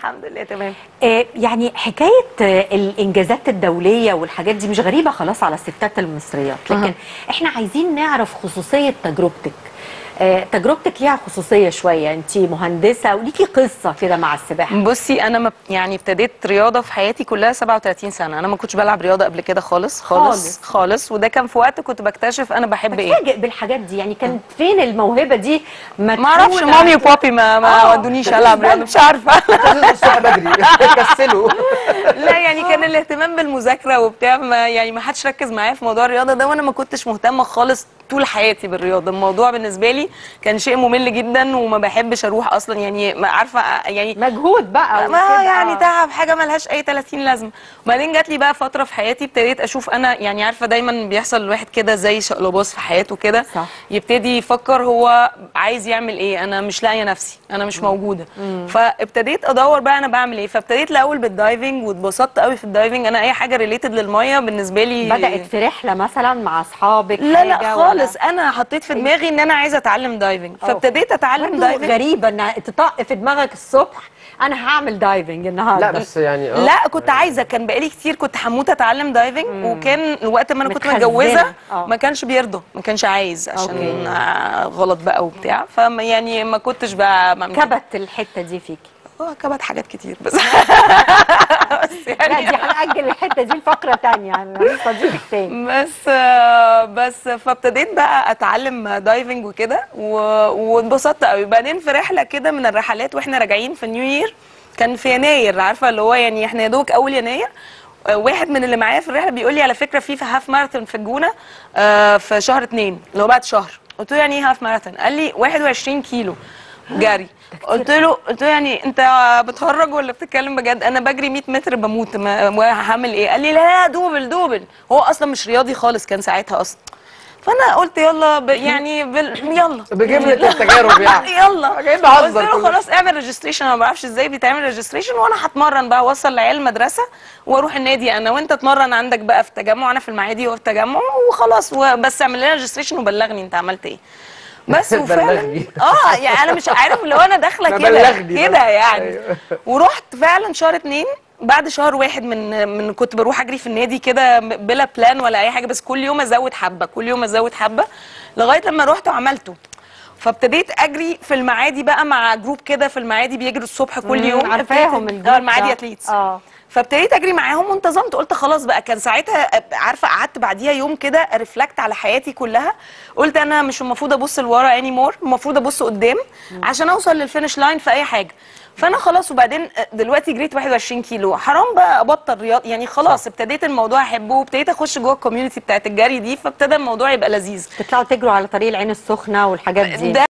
الحمد لله تمام آه، يعني حكايه آه، الانجازات الدوليه والحاجات دي مش غريبه خلاص على الستات المصريات لكن أها. احنا عايزين نعرف خصوصيه تجربتك آه، تجربتك ليها خصوصيه شويه انت مهندسه وليكي قصه كده مع السباحه بصي انا ما يعني ابتديت رياضه في حياتي كلها 37 سنه انا ما كنتش بلعب رياضه قبل كده خالص خالص خالص. خالص وده كان في وقت كنت بكتشف انا بحب ايه بتفاجئ بالحاجات دي يعني كانت فين الموهبه دي ما اعرفش مدفونة؟ مامي وبابي ما ما آه. ودونيش العب رياضه مش عارفه لازم الصبح بدري كسلوا لا يعني كان الاهتمام بالمذاكره وبتاع ما يعني ما حدش ركز معايا في موضوع الرياضه ده وانا ما كنتش مهتمه خالص طول حياتي بالرياضه الموضوع بالنسبه لي كان شيء ممل جدا وما بحبش اروح اصلا يعني ما عارفه يعني مجهود بقى ما وكده. يعني تعب حاجه ملهاش اي 30 لازمه وبعدين جات لي بقى فتره في حياتي ابتديت اشوف انا يعني عارفه دايما بيحصل الواحد كده زي شقلباص في حياته كده صح. يبتدي يفكر هو عايز يعمل ايه انا مش لاقيه نفسي انا مش موجوده فابتديت ادور بقى انا بعمل ايه فابتديت الاول بالدايفنج واتبسطت قوي في الدايفنج انا اي حاجه ريليتد للميه بالنسبه لي بدات في رحله مثلا مع اصحابك لا لا حاجة ولا- خالص انا حطيت في دماغي ان انا عايزه اتعلم دايفنج فابتديت اتعلم برضو دايفنج غريبه ان تطق في دماغك الصبح انا هعمل دايفنج النهارده لا بس يعني اه لا كنت عايزه كان بقالي كتير كنت هموت اتعلم دايفنج وكان وقت ما انا كنت متخزنة. متجوزه آه. ما كانش بيرضى ما كانش عايز أوكي. عشان آه، غلط بقى وبتاع فما يعني ما كنتش بقى بعمل كده. كبت الحته دي فيكي آه، كبت حاجات كتير بس بس لا يعني دي هنأجل الحته دي لفقره تانية يعني هنستضيفك تاني بس آه، بس فابتديت بقى اتعلم دايفنج وكده و- واتبسطت قوي بعدين في رحله كده من الرحلات واحنا راجعين في نيو يير كان في يناير عارفه اللي هو يعني احنا يا دوبك اول يناير آه، واحد من اللي معايا في الرحله بيقول لي على فكره في في هاف ماراثون في الجونه آه، في شهر اتنين اللي هو بعد شهر قلت له يعني ايه هاف ماراثون قال لي 21 كيلو جري قلت له قلت له يعني انت بتهرج ولا بتتكلم بجد انا بجري 100 متر بموت ما هعمل ايه قال لي لا دوبل دوبل هو اصلا مش رياضي خالص كان ساعتها اصلا فانا قلت يلا ب... يعني بال... يلا بجملة التجارب يعني يلا جايين قلت نهزر له كلنا. خلاص اعمل ريجستريشن انا ما بعرفش ازاي بيتعمل ريجستريشن وانا هتمرن بقى اوصل العيال المدرسه واروح النادي انا وانت اتمرن عندك بقى في التجمع انا في المعادي وفي التجمع وخلاص بس اعمل لنا ريجستريشن وبلغني انت عملت ايه بس وفعلا بلغني. اه يعني انا مش عارف اللي هو انا داخله ما كده بلغني كده بقى. يعني أيوة. ورحت فعلا شهر اتنين بعد شهر واحد من من كنت بروح اجري في النادي كده بلا بلان ولا اي حاجه بس كل يوم ازود حبه كل يوم ازود حبه لغايه لما رحت وعملته فابتديت اجري في المعادي بقى مع جروب كده في المعادي بيجروا الصبح كل مم، يوم عارفاهم ابتديت- الجروب اه المعادي ده. اتليتس اه فابتديت اجري معاهم وانتظمت قلت خلاص بقى كان ساعتها عارفه قعدت بعديها يوم كده ريفلكت على حياتي كلها قلت انا مش المفروض ابص لورا اني مور المفروض ابص قدام عشان اوصل للفينش لاين في اي حاجه فانا خلاص وبعدين دلوقتي جريت 21 كيلو حرام بقى ابطل رياضه يعني خلاص ابتديت الموضوع احبه وابتديت اخش جوه الكوميونتي بتاعت الجري دي فابتدى الموضوع يبقى لذيذ تطلعوا تجروا على طريق العين السخنه والحاجات دي ده